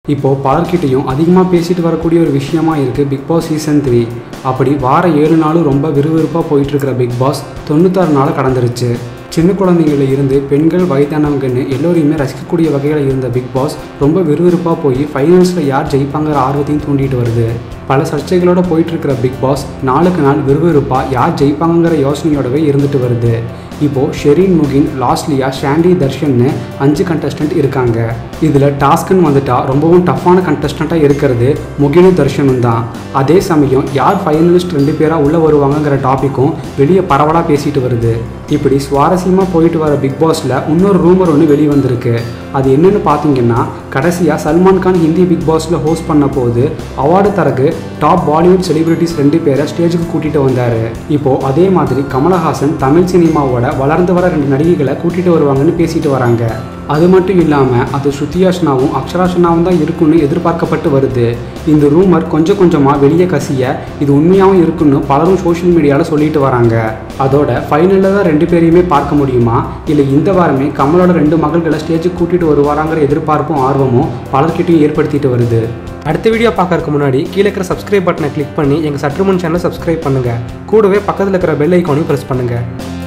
இப்போது பலர்கிட்டையும் அதிகமாக பேசிட்டு வரக்கூடிய ஒரு விஷயமா இருக்குது பிக் பாஸ் சீசன் த்ரீ அப்படி வார ஏழு நாளும் ரொம்ப விறுவிறுப்பாக போயிட்டுருக்கிற பிக் பாஸ் தொண்ணூத்தாறு நாள் கடந்துருச்சு சின்ன குழந்தைங்கள இருந்து பெண்கள் வயதானவங்கன்னு எல்லோரையுமே ரசிக்கக்கூடிய வகையில் இருந்த பிக் பாஸ் ரொம்ப விறுவிறுப்பாக போய் ஃபைனல்ஸில் யார் ஜெயிப்பாங்கிற ஆர்வத்தையும் தூண்டிட்டு வருது பல சர்ச்சைகளோட போயிட்டு இருக்கிற பிக் பாஸ் நாளுக்கு நாள் விறுவிறுப்பாக யார் ஜெயிப்பாங்கிற யோசனையோடவே இருந்துட்டு வருது இப்போது ஷெரீன் முகின் லாஸ்லியா ஷாண்டி தர்ஷன்னு அஞ்சு கண்டஸ்டன்ட் இருக்காங்க இதில் டாஸ்க்குன்னு வந்துட்டா ரொம்பவும் டஃப்பான கண்டஸ்டண்ட்டாக இருக்கிறது முகினும் தர்ஷனும் தான் அதே சமயம் யார் ஃபைனலிஸ்ட் ரெண்டு பேராக உள்ளே வருவாங்கங்கிற டாப்பிக்கும் வெளியே பரவலாக பேசிட்டு வருது இப்படி சுவாரஸ்யமாக போயிட்டு வர பிக் பாஸில் இன்னொரு ரூமர் ஒன்று வெளியே வந்திருக்கு அது என்னன்னு பார்த்தீங்கன்னா கடைசியாக சல்மான் கான் ஹிந்தி பிக் பாஸில் ஹோஸ்ட் பண்ண போது அவார்டு தரக்கு டாப் பாலிவுட் செலிபிரிட்டிஸ் ரெண்டு பேரை ஸ்டேஜுக்கு கூட்டிகிட்டு வந்தார் இப்போது அதே மாதிரி கமலஹாசன் தமிழ் சினிமாவோட வளர்ந்து வர ரெண்டு நடிகைகளை கூட்டிகிட்டு வருவாங்கன்னு பேசிட்டு வராங்க அது மட்டும் இல்லாமல் அது ஸ்ருதியாஷ்னாவும் அக்ஷராஷ்னாவும் தான் இருக்குன்னு எதிர்பார்க்கப்பட்டு வருது இந்த ரூமர் கொஞ்சம் கொஞ்சமாக வெளியே கசிய இது உண்மையாகவும் இருக்குன்னு பலரும் சோஷியல் மீடியாவில் சொல்லிட்டு வராங்க அதோட ஃபைனலில் தான் ரெண்டு பேரையுமே பார்க்க முடியுமா இல்லை இந்த வாரமே கமலோட ரெண்டு மகள்களை ஸ்டேஜுக்கு கூட்டிகிட்டு வருவாராங்கிற எதிர்பார்ப்பும் ஆர்வமும் பலர்கிட்டையும் ஏற்படுத்திட்டு வருது அடுத்த வீடியோ பார்க்கறதுக்கு முன்னாடி கீழே இருக்கிற சப்ஸ்கிரைப் பட்டனை கிளிக் பண்ணி எங்கள் சற்றுமுன் சேனலை சப்ஸ்கிரைப் பண்ணுங்கள் கூடவே பக்கத்தில் இருக்கிற பெல் ஐக்கானையும் ப்ரெஸ் பண்ணுங்கள்